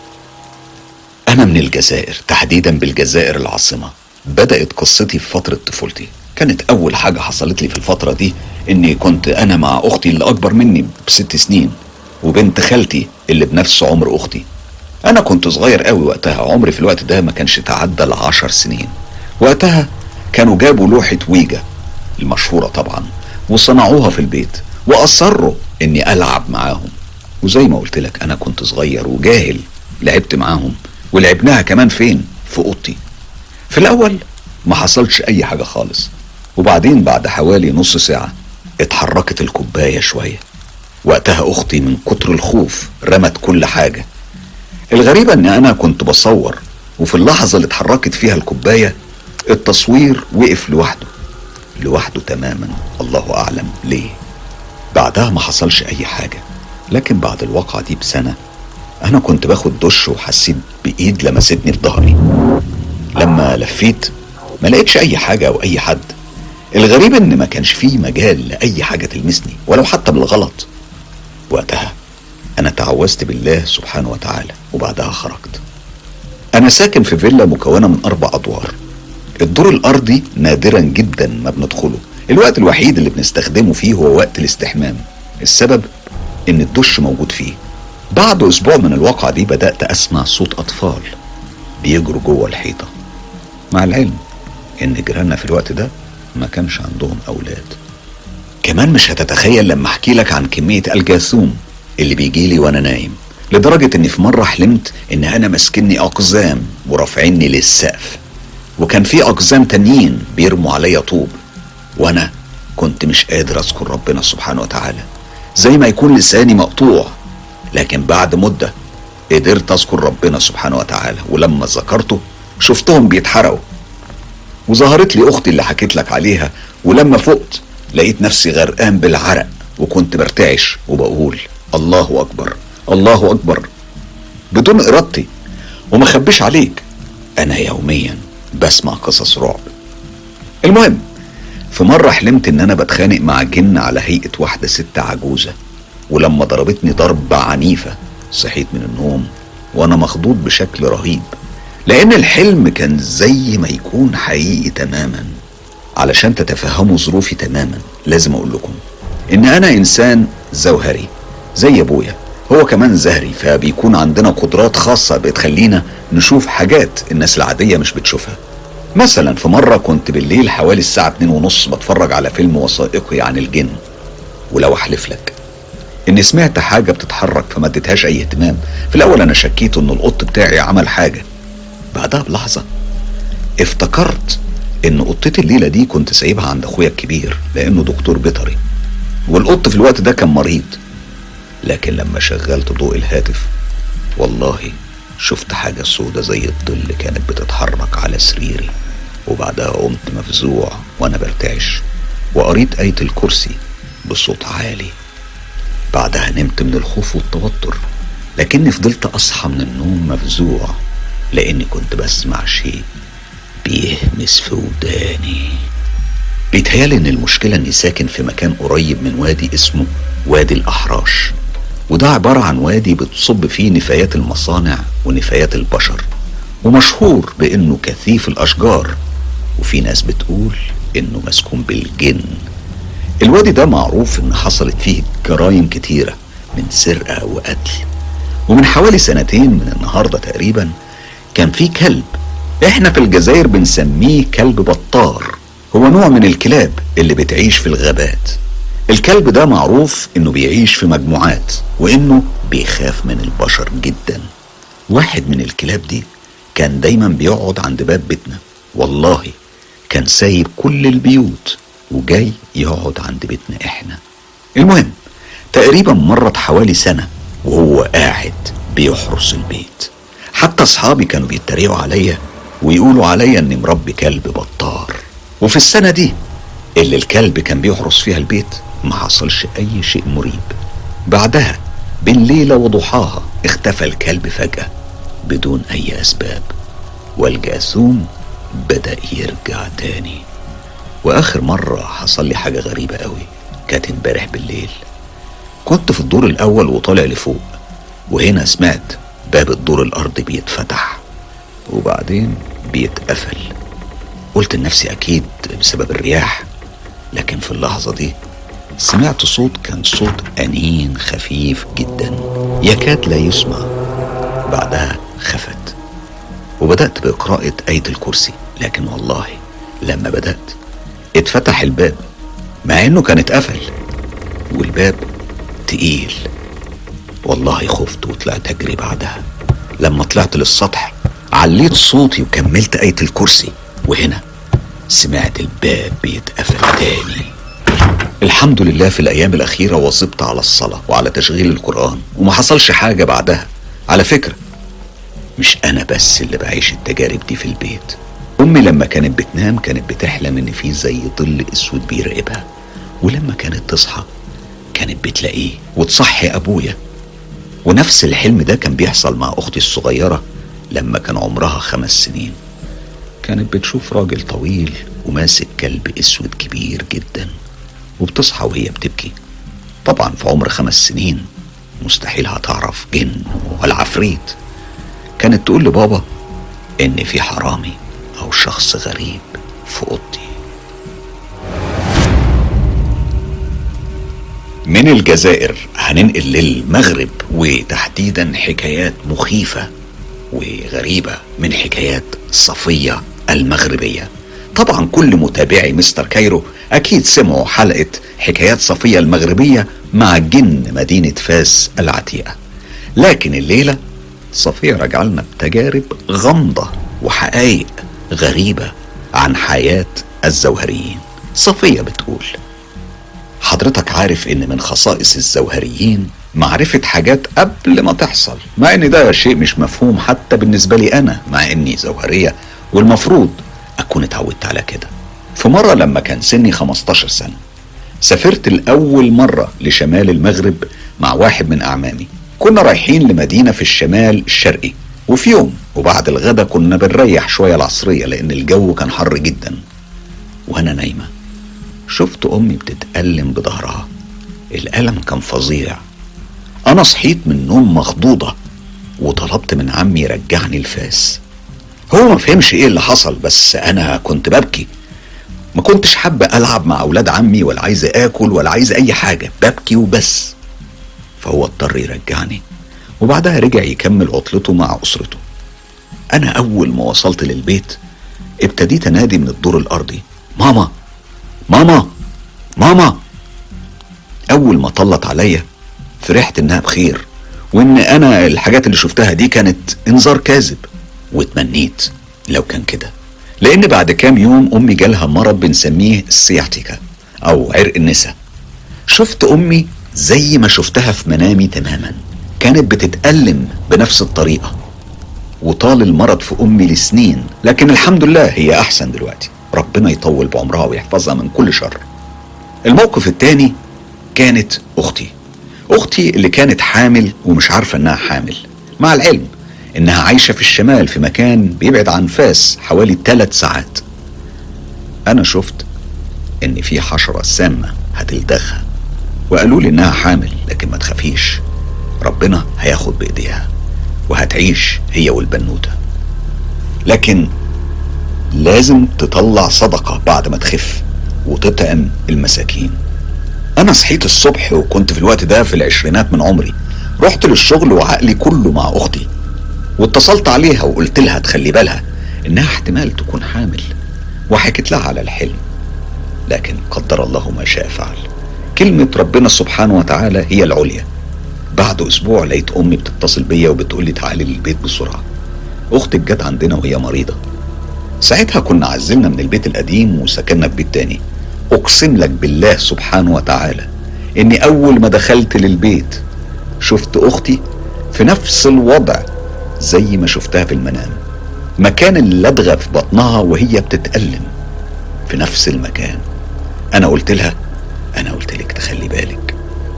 أنا من الجزائر تحديدا بالجزائر العاصمة بدأت قصتي في فترة طفولتي كانت أول حاجة حصلت لي في الفترة دي إني كنت أنا مع أختي اللي أكبر مني بست سنين وبنت خالتي اللي بنفس عمر أختي أنا كنت صغير قوي وقتها عمري في الوقت ده ما كانش تعدى العشر سنين وقتها كانوا جابوا لوحة ويجا المشهورة طبعا وصنعوها في البيت وأصروا إني ألعب معاهم وزي ما قلت لك انا كنت صغير وجاهل لعبت معاهم ولعبناها كمان فين في اوضتي في الاول ما حصلش اي حاجه خالص وبعدين بعد حوالي نص ساعه اتحركت الكوبايه شويه وقتها اختي من كتر الخوف رمت كل حاجه الغريبه ان انا كنت بصور وفي اللحظه اللي اتحركت فيها الكوبايه التصوير وقف لوحده لوحده تماما الله اعلم ليه بعدها ما حصلش اي حاجه لكن بعد الواقعة دي بسنة أنا كنت باخد دش وحسيت بإيد لمستني في ظهري لما لفيت ما لقيتش أي حاجة أو أي حد الغريب إن ما كانش فيه مجال لأي حاجة تلمسني ولو حتى بالغلط وقتها أنا تعوذت بالله سبحانه وتعالى وبعدها خرجت أنا ساكن في فيلا مكونة من أربع أدوار الدور الأرضي نادرا جدا ما بندخله الوقت الوحيد اللي بنستخدمه فيه هو وقت الاستحمام السبب ان الدش موجود فيه بعد اسبوع من الواقعة دي بدأت اسمع صوت اطفال بيجروا جوه الحيطة مع العلم ان جيراننا في الوقت ده ما كانش عندهم اولاد كمان مش هتتخيل لما احكي لك عن كمية الجاثوم اللي بيجي لي وانا نايم لدرجة اني في مرة حلمت ان انا ماسكني اقزام ورافعيني للسقف وكان في اقزام تانيين بيرموا عليا طوب وانا كنت مش قادر اذكر ربنا سبحانه وتعالى زي ما يكون لساني مقطوع لكن بعد مدة قدرت أذكر ربنا سبحانه وتعالى ولما ذكرته شفتهم بيتحرقوا وظهرت لي أختي اللي حكيت لك عليها ولما فقت لقيت نفسي غرقان بالعرق وكنت برتعش وبقول الله أكبر الله أكبر بدون إرادتي وما خبيش عليك أنا يوميا بسمع قصص رعب المهم في مرة حلمت إن أنا بتخانق مع جن على هيئة واحدة ست عجوزة ولما ضربتني ضربة عنيفة صحيت من النوم وأنا مخضوض بشكل رهيب لأن الحلم كان زي ما يكون حقيقي تماما علشان تتفهموا ظروفي تماما لازم أقول لكم إن أنا إنسان زوهري زي أبويا هو كمان زهري فبيكون عندنا قدرات خاصة بتخلينا نشوف حاجات الناس العادية مش بتشوفها مثلا في مرة كنت بالليل حوالي الساعة اتنين ونص بتفرج على فيلم وثائقي عن الجن ولو احلف لك اني سمعت حاجة بتتحرك فما اديتهاش اي اهتمام في الاول انا شكيت ان القط بتاعي عمل حاجة بعدها بلحظة افتكرت ان قطتي الليلة دي كنت سايبها عند اخويا الكبير لانه دكتور بيطري والقط في الوقت ده كان مريض لكن لما شغلت ضوء الهاتف والله شفت حاجة سودة زي الظل كانت بتتحرك على سريري وبعدها قمت مفزوع وانا برتعش وقريت آية الكرسي بصوت عالي بعدها نمت من الخوف والتوتر لكني فضلت أصحى من النوم مفزوع لأني كنت بسمع شيء بيهمس في وداني بيتهيالي إن المشكلة إني ساكن في مكان قريب من وادي اسمه وادي الأحراش وده عبارة عن وادي بتصب فيه نفايات المصانع ونفايات البشر ومشهور بإنه كثيف الأشجار وفي ناس بتقول إنه مسكون بالجن الوادي ده معروف إن حصلت فيه جرائم كتيرة من سرقة وقتل ومن حوالي سنتين من النهاردة تقريبا كان في كلب احنا في الجزائر بنسميه كلب بطار هو نوع من الكلاب اللي بتعيش في الغابات الكلب ده معروف انه بيعيش في مجموعات وانه بيخاف من البشر جدا واحد من الكلاب دي كان دايما بيقعد عند باب بيتنا والله كان سايب كل البيوت وجاي يقعد عند بيتنا احنا المهم تقريبا مرت حوالي سنة وهو قاعد بيحرس البيت حتى اصحابي كانوا بيتريقوا عليا ويقولوا عليا اني مربي كلب بطار وفي السنة دي اللي الكلب كان بيحرس فيها البيت ما حصلش اي شيء مريب بعدها بين ليلة وضحاها اختفى الكلب فجأة بدون اي اسباب والجاثوم بدأ يرجع تاني واخر مرة حصل لي حاجة غريبة قوي كانت امبارح بالليل كنت في الدور الاول وطالع لفوق وهنا سمعت باب الدور الارضي بيتفتح وبعدين بيتقفل قلت لنفسي اكيد بسبب الرياح لكن في اللحظة دي سمعت صوت كان صوت أنين خفيف جدا يكاد لا يسمع بعدها خفت وبدأت بقراءة آية الكرسي لكن والله لما بدأت اتفتح الباب مع انه كان اتقفل والباب تقيل والله خفت وطلعت اجري بعدها لما طلعت للسطح عليت صوتي وكملت آية الكرسي وهنا سمعت الباب بيتقفل تاني الحمد لله في الأيام الأخيرة واظبت على الصلاة وعلى تشغيل القرآن وما حصلش حاجة بعدها على فكرة مش أنا بس اللي بعيش التجارب دي في البيت أمي لما كانت بتنام كانت بتحلم إن في زي ظل أسود بيراقبها ولما كانت تصحى كانت بتلاقيه وتصحي أبويا ونفس الحلم ده كان بيحصل مع أختي الصغيرة لما كان عمرها خمس سنين كانت بتشوف راجل طويل وماسك كلب اسود كبير جدا وبتصحى وهي بتبكي طبعا في عمر خمس سنين مستحيل هتعرف جن ولا عفريت كانت تقول لبابا ان في حرامي او شخص غريب في اوضتي من الجزائر هننقل للمغرب وتحديدا حكايات مخيفه وغريبه من حكايات صفيه المغربيه طبعا كل متابعي مستر كايرو اكيد سمعوا حلقه حكايات صفيه المغربيه مع جن مدينه فاس العتيقه لكن الليله صفيه رجع لنا بتجارب غامضه وحقائق غريبه عن حياه الزوهريين صفيه بتقول حضرتك عارف ان من خصائص الزوهريين معرفة حاجات قبل ما تحصل مع ان ده شيء مش مفهوم حتى بالنسبة لي انا مع اني زوهرية والمفروض اكون اتعودت على كده في مرة لما كان سني 15 سنة سافرت لأول مرة لشمال المغرب مع واحد من أعمامي كنا رايحين لمدينة في الشمال الشرقي وفي يوم وبعد الغدا كنا بنريح شوية العصرية لأن الجو كان حر جدا وأنا نايمة شفت أمي بتتألم بظهرها الألم كان فظيع أنا صحيت من نوم مخضوضة وطلبت من عمي يرجعني الفاس هو ما فهمش ايه اللي حصل بس انا كنت ببكي ما كنتش حابة ألعب مع أولاد عمي ولا عايز آكل ولا عايز أي حاجة ببكي وبس فهو اضطر يرجعني وبعدها رجع يكمل عطلته مع أسرته أنا أول ما وصلت للبيت ابتديت انادي من الدور الارضي ماما ماما ماما اول ما طلت عليا فرحت انها بخير وان انا الحاجات اللي شفتها دي كانت انذار كاذب واتمنيت لو كان كده لان بعد كام يوم امي جالها مرض بنسميه السياتيكا او عرق النسا شفت امي زي ما شفتها في منامي تماما كانت بتتألم بنفس الطريقة وطال المرض في امي لسنين لكن الحمد لله هي احسن دلوقتي ربنا يطول بعمرها ويحفظها من كل شر الموقف التاني كانت اختي اختي اللي كانت حامل ومش عارفه انها حامل مع العلم انها عايشه في الشمال في مكان بيبعد عن فاس حوالي ثلاث ساعات انا شفت ان في حشره سامه هتلدغها وقالوا لي انها حامل لكن ما تخافيش ربنا هياخد بايديها وهتعيش هي والبنوته لكن لازم تطلع صدقه بعد ما تخف وتطعم المساكين انا صحيت الصبح وكنت في الوقت ده في العشرينات من عمري رحت للشغل وعقلي كله مع اختي واتصلت عليها وقلت لها تخلي بالها انها احتمال تكون حامل وحكيت لها على الحلم لكن قدر الله ما شاء فعل كلمة ربنا سبحانه وتعالى هي العليا بعد اسبوع لقيت امي بتتصل بيا وبتقول لي تعالي للبيت بسرعة اختك جت عندنا وهي مريضة ساعتها كنا عزلنا من البيت القديم وسكننا في بيت تاني اقسم لك بالله سبحانه وتعالى اني اول ما دخلت للبيت شفت اختي في نفس الوضع زي ما شفتها في المنام مكان اللدغة في بطنها وهي بتتألم في نفس المكان انا قلت لها انا قلت لك تخلي بالك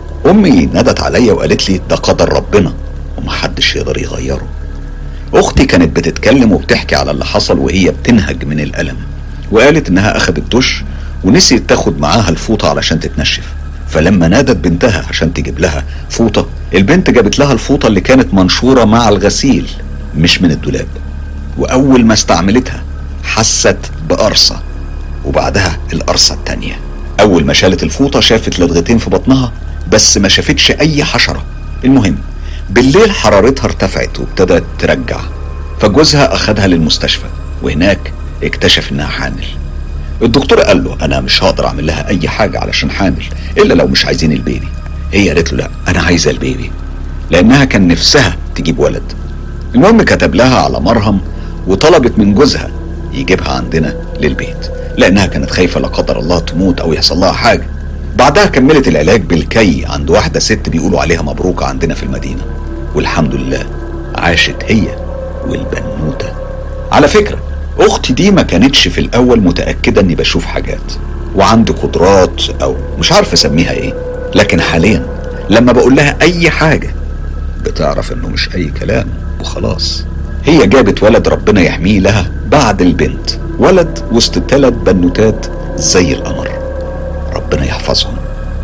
امي ندت عليا وقالت لي ده قدر ربنا ومحدش يقدر يغيره اختي كانت بتتكلم وبتحكي على اللي حصل وهي بتنهج من الالم وقالت انها اخدت دش ونسيت تاخد معاها الفوطه علشان تتنشف فلما نادت بنتها عشان تجيب لها فوطه البنت جابت لها الفوطه اللي كانت منشوره مع الغسيل مش من الدولاب واول ما استعملتها حست بقرصه وبعدها القرصه التانيه اول ما شالت الفوطه شافت لدغتين في بطنها بس ما شافتش اي حشره المهم بالليل حرارتها ارتفعت وابتدت ترجع فجوزها اخدها للمستشفى وهناك اكتشف انها حامل الدكتور قال له انا مش هقدر اعمل لها اي حاجه علشان حامل الا لو مش عايزين البيبي هي قالت له لا انا عايزه البيبي لانها كان نفسها تجيب ولد المهم كتب لها على مرهم وطلبت من جوزها يجيبها عندنا للبيت لانها كانت خايفه لا قدر الله تموت او يحصل لها حاجه بعدها كملت العلاج بالكي عند واحده ست بيقولوا عليها مبروكه عندنا في المدينه والحمد لله عاشت هي والبنوته على فكره اختي دي ما كانتش في الاول متاكده اني بشوف حاجات وعندي قدرات او مش عارف اسميها ايه لكن حاليا لما بقول لها اي حاجه بتعرف انه مش اي كلام وخلاص هي جابت ولد ربنا يحميه لها بعد البنت ولد وسط ثلاث بنوتات زي القمر ربنا يحفظهم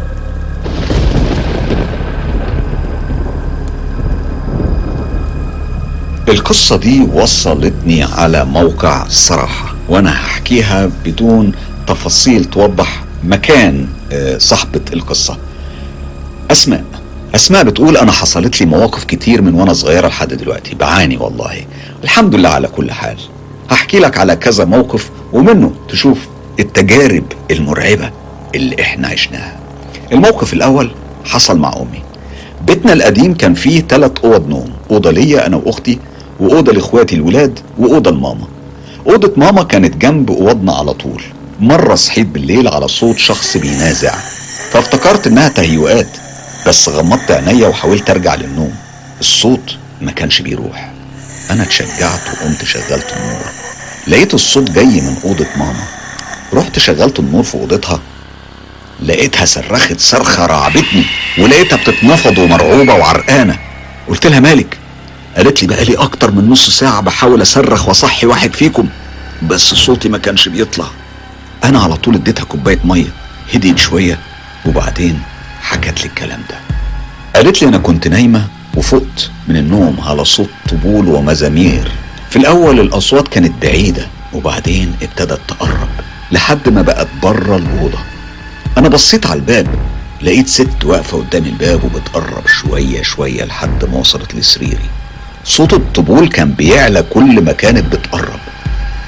القصة دي وصلتني على موقع الصراحة وأنا هحكيها بدون تفاصيل توضح مكان آه، صاحبة القصة أسماء أسماء بتقول أنا حصلت لي مواقف كتير من وأنا صغيرة لحد دلوقتي بعاني والله الحمد لله على كل حال هحكي لك على كذا موقف ومنه تشوف التجارب المرعبة اللي احنا عشناها الموقف الأول حصل مع أمي بيتنا القديم كان فيه ثلاث أوض نوم أوضة ليا أنا وأختي وأوضة لإخواتي الولاد وأوضة لماما أوضة ماما كانت جنب أوضنا على طول مرة صحيت بالليل على صوت شخص بينازع فافتكرت إنها تهيؤات بس غمضت عينيا وحاولت أرجع للنوم الصوت ما كانش بيروح أنا اتشجعت وقمت شغلت النور لقيت الصوت جاي من أوضة ماما رحت شغلت النور في أوضتها لقيتها صرخت صرخة رعبتني ولقيتها بتتنفض ومرعوبة وعرقانة قلت لها مالك قالت لي بقالي أكتر من نص ساعة بحاول أصرخ وأصحي واحد فيكم بس صوتي ما كانش بيطلع أنا على طول اديتها كوباية مية هديت شوية وبعدين حكت لي الكلام ده قالت لي أنا كنت نايمة وفقت من النوم على صوت طبول ومزامير في الأول الأصوات كانت بعيدة وبعدين ابتدت تقرب لحد ما بقت بره الأوضة أنا بصيت على الباب لقيت ست واقفة قدام الباب وبتقرب شوية شوية لحد ما وصلت لسريري صوت الطبول كان بيعلى كل ما كانت بتقرب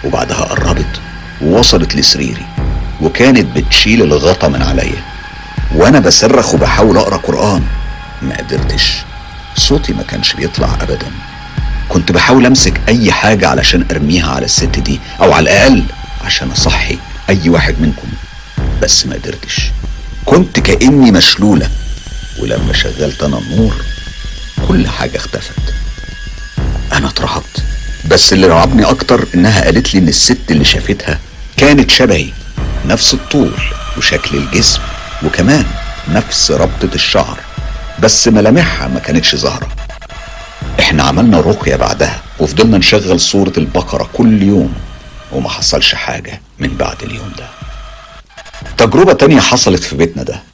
وبعدها قربت ووصلت لسريري وكانت بتشيل الغطا من عليا وانا بصرخ وبحاول اقرا قران ما قدرتش صوتي ما كانش بيطلع ابدا كنت بحاول امسك اي حاجه علشان ارميها على الست دي او على الاقل عشان اصحي اي واحد منكم بس ما قدرتش كنت كاني مشلوله ولما شغلت انا النور كل حاجه اختفت انا اترعبت بس اللي رعبني اكتر انها قالت لي ان الست اللي شافتها كانت شبهي نفس الطول وشكل الجسم وكمان نفس ربطة الشعر بس ملامحها ما كانتش ظاهرة احنا عملنا رقية بعدها وفضلنا نشغل صورة البقرة كل يوم وما حصلش حاجة من بعد اليوم ده تجربة تانية حصلت في بيتنا ده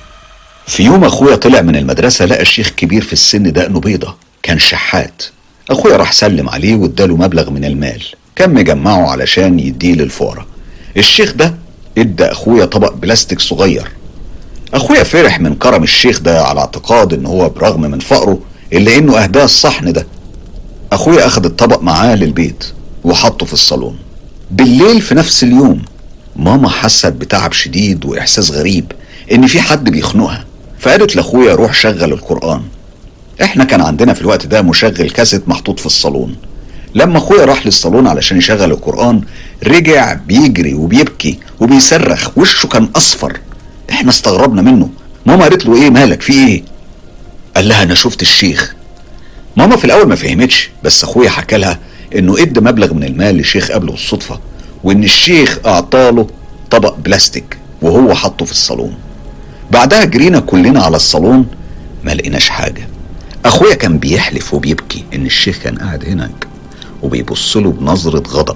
في يوم اخويا طلع من المدرسة لقى شيخ كبير في السن دقنه بيضة كان شحات اخويا راح سلم عليه واداله مبلغ من المال كان مجمعه علشان يديه للفقراء الشيخ ده ادى اخويا طبق بلاستيك صغير اخويا فرح من كرم الشيخ ده على اعتقاد ان هو برغم من فقره الا انه اهداه الصحن ده اخويا اخد الطبق معاه للبيت وحطه في الصالون بالليل في نفس اليوم ماما حست بتعب شديد واحساس غريب ان في حد بيخنقها فقالت لاخويا روح شغل القران احنا كان عندنا في الوقت ده مشغل كاسيت محطوط في الصالون لما اخويا راح للصالون علشان يشغل القران رجع بيجري وبيبكي وبيصرخ وشه كان اصفر احنا استغربنا منه ماما قالت له ايه مالك في ايه قال لها انا شفت الشيخ ماما في الاول ما فهمتش بس اخويا حكى لها انه ادى مبلغ من المال لشيخ قبله بالصدفه وان الشيخ اعطاله طبق بلاستيك وهو حطه في الصالون بعدها جرينا كلنا على الصالون ما لقيناش حاجه اخويا كان بيحلف وبيبكي ان الشيخ كان قاعد هناك وبيبص له بنظره غضب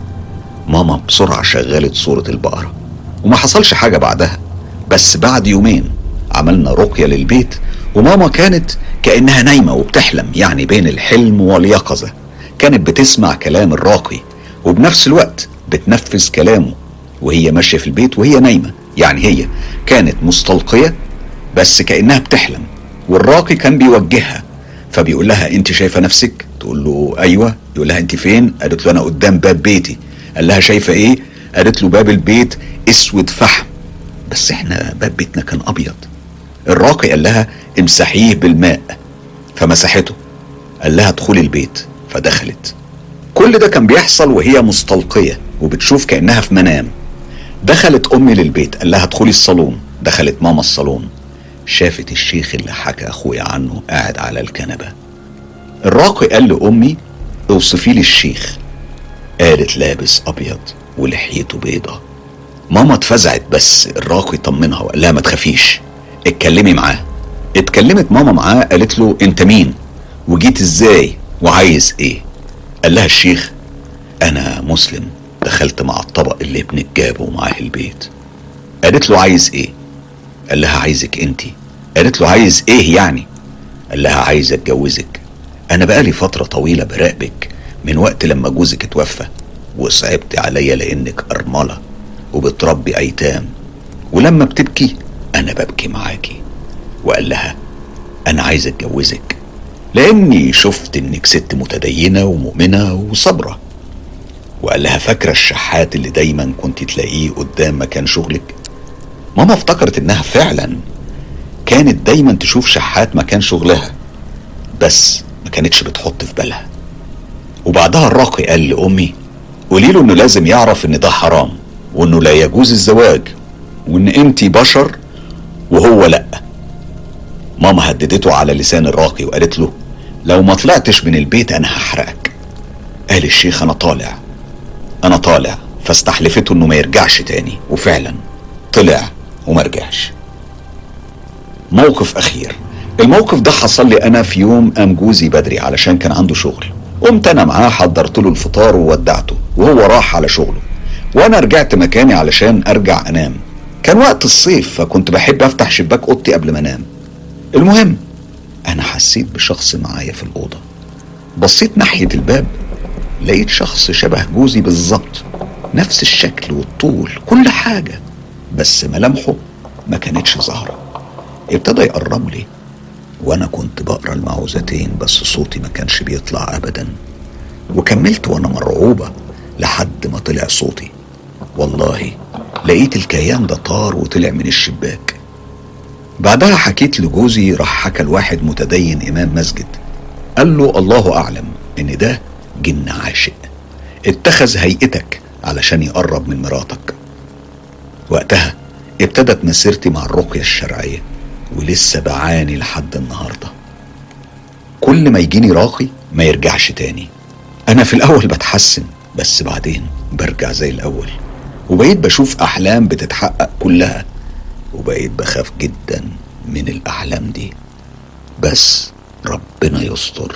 ماما بسرعه شغلت صوره البقره وما حصلش حاجه بعدها بس بعد يومين عملنا رقيه للبيت وماما كانت كانها نايمه وبتحلم يعني بين الحلم واليقظه كانت بتسمع كلام الراقي وبنفس الوقت بتنفذ كلامه وهي ماشيه في البيت وهي نايمه يعني هي كانت مستلقيه بس كانها بتحلم والراقي كان بيوجهها فبيقول لها انت شايفه نفسك تقول له ايوه يقول لها انت فين قالت له انا قدام باب بيتي قال لها شايفه ايه قالت له باب البيت اسود فحم بس احنا باب بيتنا كان ابيض الراقي قال لها امسحيه بالماء فمسحته قال لها ادخلي البيت فدخلت كل ده كان بيحصل وهي مستلقيه وبتشوف كانها في منام دخلت امي للبيت قال لها ادخلي الصالون دخلت ماما الصالون شافت الشيخ اللي حكى اخويا عنه قاعد على الكنبه الراقي قال لامي اوصفي لي الشيخ قالت لابس ابيض ولحيته بيضه ماما اتفزعت بس الراقي طمنها وقال لها ما تخافيش اتكلمي معاه اتكلمت ماما معاه قالت له انت مين وجيت ازاي وعايز ايه قال لها الشيخ انا مسلم دخلت مع الطبق اللي ابنك جابه معاه البيت قالت له عايز ايه قال لها عايزك انت قالت له عايز ايه يعني قال لها عايز اتجوزك انا بقالي فتره طويله براقبك من وقت لما جوزك اتوفى وصعبت عليا لانك ارمله وبتربي ايتام ولما بتبكي انا ببكي معاكي وقال لها انا عايز اتجوزك لاني شفت انك ست متدينه ومؤمنه وصبره وقال لها فاكره الشحات اللي دايما كنت تلاقيه قدام مكان شغلك ماما افتكرت انها فعلا كانت دايما تشوف شحات مكان شغلها بس ما كانتش بتحط في بالها وبعدها الراقي قال لامي قولي له انه لازم يعرف ان ده حرام وانه لا يجوز الزواج وان انت بشر وهو لا ماما هددته على لسان الراقي وقالت له لو ما طلعتش من البيت انا هحرقك قال الشيخ انا طالع انا طالع فاستحلفته انه ما يرجعش تاني وفعلا طلع وما رجعش موقف اخير الموقف ده حصل لي انا في يوم قام جوزي بدري علشان كان عنده شغل قمت انا معاه حضرت له الفطار وودعته وهو راح على شغله وانا رجعت مكاني علشان ارجع انام كان وقت الصيف فكنت بحب افتح شباك اوضتي قبل ما انام المهم انا حسيت بشخص معايا في الاوضه بصيت ناحيه الباب لقيت شخص شبه جوزي بالظبط نفس الشكل والطول كل حاجه بس ملامحه ما كانتش ظاهره ابتدى يقرب لي وانا كنت بقرا المعوذتين بس صوتي ما كانش بيطلع ابدا وكملت وانا مرعوبه لحد ما طلع صوتي والله لقيت الكيان ده طار وطلع من الشباك بعدها حكيت لجوزي راح حكى لواحد متدين إمام مسجد قال له الله أعلم إن ده جن عاشق اتخذ هيئتك علشان يقرب من مراتك وقتها ابتدت مسيرتي مع الرقية الشرعية ولسه بعاني لحد النهاردة كل ما يجيني راقي ما يرجعش تاني أنا في الأول بتحسن بس بعدين برجع زي الأول وبقيت بشوف أحلام بتتحقق كلها وبقيت بخاف جدا من الأحلام دي بس ربنا يستر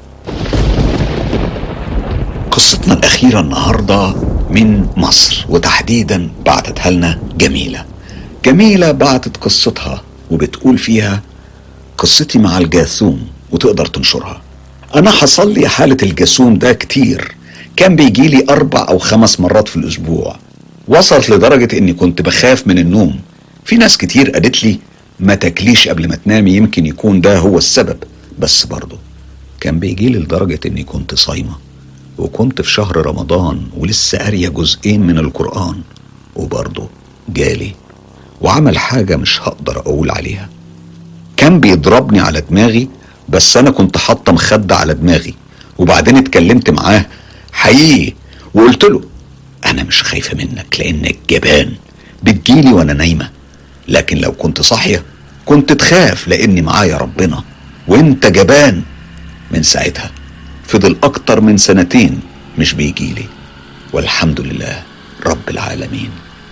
قصتنا الأخيرة النهاردة من مصر وتحديدا بعتتها لنا جميلة جميلة بعتت قصتها وبتقول فيها قصتي مع الجاثوم وتقدر تنشرها أنا حصل لي حالة الجاثوم ده كتير كان بيجي لي أربع أو خمس مرات في الأسبوع وصلت لدرجة إني كنت بخاف من النوم في ناس كتير قالت لي ما تاكليش قبل ما تنامي يمكن يكون ده هو السبب بس برضه كان بيجي لي لدرجة إني كنت صايمة وكنت في شهر رمضان ولسه قارية جزئين من القرآن وبرضه جالي وعمل حاجة مش هقدر أقول عليها كان بيضربني على دماغي بس أنا كنت حاطة مخدة على دماغي وبعدين اتكلمت معاه حقيقي وقلت له أنا مش خايفة منك لأنك جبان بتجيلي وأنا نايمة لكن لو كنت صاحية كنت تخاف لأني معايا ربنا وأنت جبان من ساعتها فضل أكتر من سنتين مش بيجيلي والحمد لله رب العالمين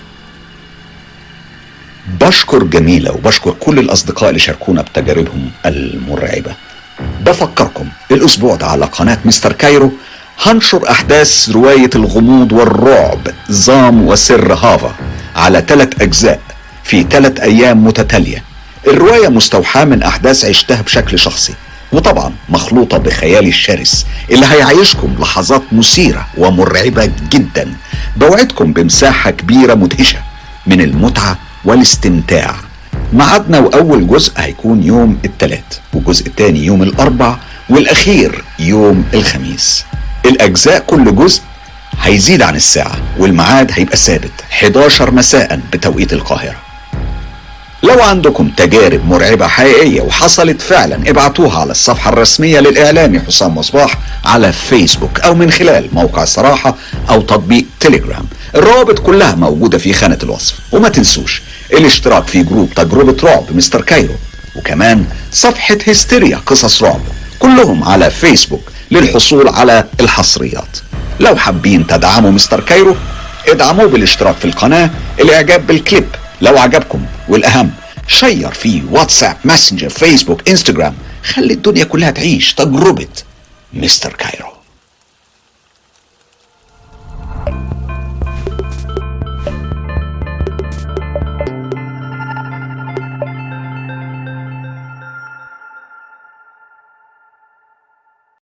بشكر جميلة وبشكر كل الأصدقاء اللي شاركونا بتجاربهم المرعبة بفكركم الأسبوع ده على قناة مستر كايرو هنشر أحداث رواية الغموض والرعب زام وسر هافا على ثلاث أجزاء في ثلاث أيام متتالية الرواية مستوحاة من أحداث عشتها بشكل شخصي وطبعا مخلوطة بخيالي الشرس اللي هيعيشكم لحظات مثيرة ومرعبة جدا بوعدكم بمساحة كبيرة مدهشة من المتعة والاستمتاع ميعادنا وأول جزء هيكون يوم الثلاث والجزء الثاني يوم الأربع والأخير يوم الخميس الأجزاء كل جزء هيزيد عن الساعة والميعاد هيبقى ثابت 11 مساء بتوقيت القاهرة لو عندكم تجارب مرعبة حقيقية وحصلت فعلا ابعتوها على الصفحة الرسمية للإعلامي حسام مصباح على فيسبوك أو من خلال موقع صراحة أو تطبيق تليجرام الروابط كلها موجودة في خانة الوصف وما تنسوش الاشتراك في جروب تجربة رعب مستر كايرو وكمان صفحة هستيريا قصص رعب كلهم على فيسبوك للحصول على الحصريات لو حابين تدعموا مستر كايرو ادعموه بالاشتراك في القناة الاعجاب بالكليب لو عجبكم والاهم شير في واتساب ماسنجر فيسبوك انستجرام خلي الدنيا كلها تعيش تجربة مستر كايرو